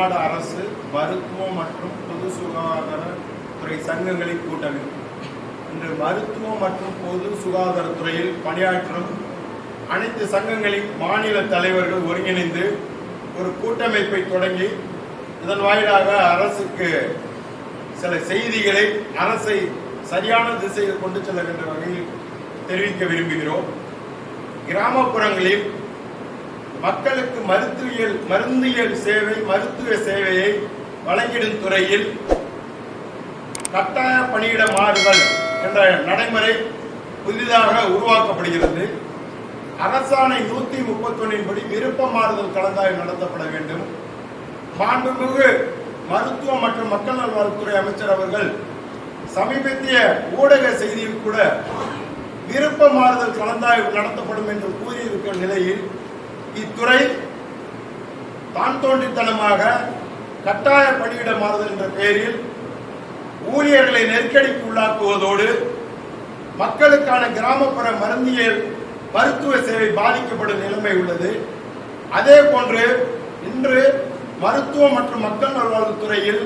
தமிழ்நாடு அரசு மருத்துவம் மற்றும் பொது சுகாதாரத்துறை சங்கங்களின் கூட்டமைப்பு இன்று மருத்துவம் மற்றும் பொது சுகாதாரத்துறையில் பணியாற்றும் அனைத்து சங்கங்களின் மாநில தலைவர்கள் ஒருங்கிணைந்து ஒரு கூட்டமைப்பை தொடங்கி இதன் வாயிலாக அரசுக்கு சில செய்திகளை அரசை சரியான திசையில் கொண்டு செல்லுகின்ற வகையில் தெரிவிக்க விரும்புகிறோம் கிராமப்புறங்களில் மக்களுக்கு மருத்துவியல் மருந்தியல் சேவை மருத்துவ சேவையை வழங்கிடும் துறையில் கட்டாய பணியிட மாறுதல் என்ற நடைமுறை புதிதாக உருவாக்கப்படுகிறது அரசாணை நூத்தி முப்பத்தொன்னின் படி விருப்ப மாறுதல் கலந்தாய்வு நடத்தப்பட வேண்டும் மாண்புமிகு மருத்துவ மற்றும் மக்கள் நல்வாழ்வுத்துறை அமைச்சர் அவர்கள் சமீபத்திய ஊடக செய்தியில் கூட விருப்ப மாறுதல் கலந்தாய்வு நடத்தப்படும் என்று கூறியிருக்கிற நிலையில் இத்துறை தான் தோன்றித்தனமாக கட்டாய பணியிட மாறுதல் என்ற பெயரில் ஊழியர்களை நெருக்கடிக்கு உள்ளாக்குவதோடு மக்களுக்கான கிராமப்புற மருந்தியல் மருத்துவ சேவை பாதிக்கப்படும் நிலைமை உள்ளது அதே போன்று இன்று மருத்துவம் மற்றும் மக்கள் நல்வாழ்வுத்துறையில்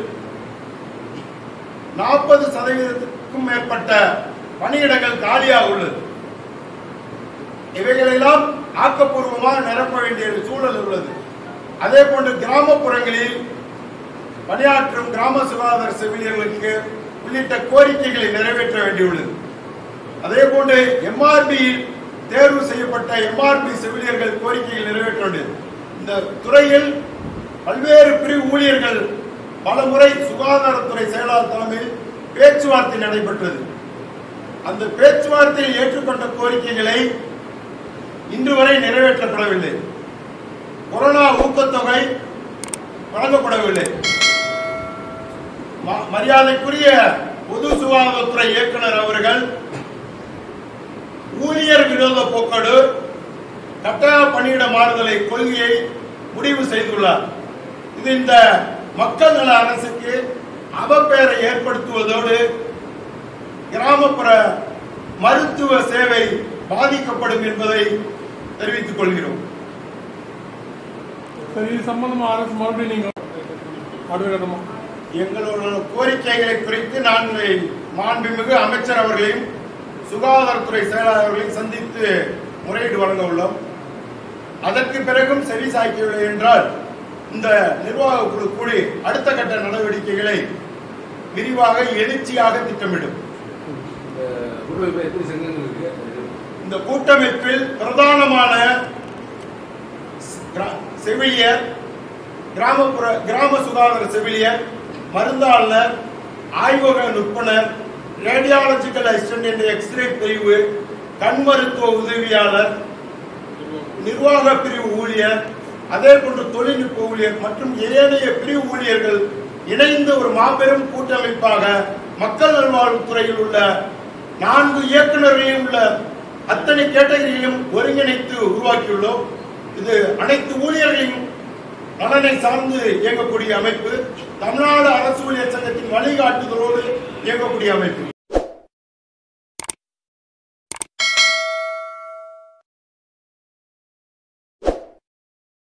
நாற்பது சதவீதத்துக்கும் மேற்பட்ட பணியிடங்கள் காலியாக உள்ளது இவைகளெல்லாம் ஆக்கப்பூர்வமாக நிரப்ப வேண்டிய சூழல் உள்ளது அதே போன்று கிராமப்புறங்களில் பணியாற்றும் கிராம சுகாதார செவிலியர்களுக்கு உள்ளிட்ட கோரிக்கைகளை நிறைவேற்ற வேண்டியுள்ளது அதே போன்று எம்ஆர்பி தேர்வு செய்யப்பட்ட எம்ஆர்பி செவிலியர்கள் கோரிக்கைகள் நிறைவேற்ற வேண்டியது இந்த துறையில் பல்வேறு பிரிவு ஊழியர்கள் பல முறை சுகாதாரத்துறை செயலாளர் தலைமையில் பேச்சுவார்த்தை நடைபெற்றது அந்த பேச்சுவார்த்தையில் ஏற்றுக்கொண்ட கோரிக்கைகளை இன்று வரை நிறைவேற்றப்படவில்லை கொரோனா ஊக்கத்தொகை வழங்கப்படவில்லை ம- மரியாதைக்குரிய பொது சுகாதாரத்துறை இயக்குனர் அவர்கள் ஊழியர் விரோத போக்கோடு கட்டாய பணியிட மாறுதலை கொள்கையை முடிவு செய்துள்ளார் இது இந்த மக்கள் நல அரசுக்கு அவப்பெயரை ஏற்படுத்துவதோடு கிராமப்புற மருத்துவ சேவை பாதிக்கப்படும் என்பதை தெரிவித்துக் கொள்கிறோம் சரி இது சம்பந்தமா அரசு மறுபடியும் நீங்க அடுத்த கட்டமா எங்களோட கோரிக்கைகளை குறித்து நாங்கள் மாண்புமிகு அமைச்சர் அவர்களையும் சுகாதாரத்துறை செயலாளர் அவர்களையும் சந்தித்து முறையீடு வழங்க உள்ளோம் அதற்கு பிறகும் செவி சாய்க்கவில்லை என்றால் இந்த நிர்வாக குழு கூடி அடுத்த கட்ட நடவடிக்கைகளை விரிவாக எழுச்சியாக திட்டமிடும் இந்த கூட்டமைப்பு எத்தனை சங்கங்கள் இருக்கு இந்த கூட்டமைப்பில் பிரதானமான கிரா- செவிலியர் கிராமப்புற கிராம சுகாதார செவிலியர் மருந்தாளர் ஆய்வக நுட்பனர் ரேடியாலஜிக்கல் அசிஸ்டன்ட் என்ற எக்ஸ்ரே பிரிவு கண் மருத்துவ உதவியாளர் நிர்வாக பிரிவு ஊழியர் அதே போன்று தொழில்நுட்ப ஊழியர் மற்றும் ஏனைய பிரிவு ஊழியர்கள் இணைந்த ஒரு மாபெரும் கூட்டமைப்பாக மக்கள் நல்வாழ்வுத்துறையில் உள்ள நான்கு இயக்குநர்களையும் உள்ள அத்தனை கேட்டகரிகளையும் ஒருங்கிணைத்து உருவாக்கியுள்ளோம் இது அனைத்து ஊழியர்களையும் நலனை சார்ந்து இயங்கக்கூடிய அமைப்பு தமிழ்நாடு அரசு ஊழியர் சங்கத்தின் வழிகாட்டுதலோடு இயங்கக்கூடிய அமைப்பு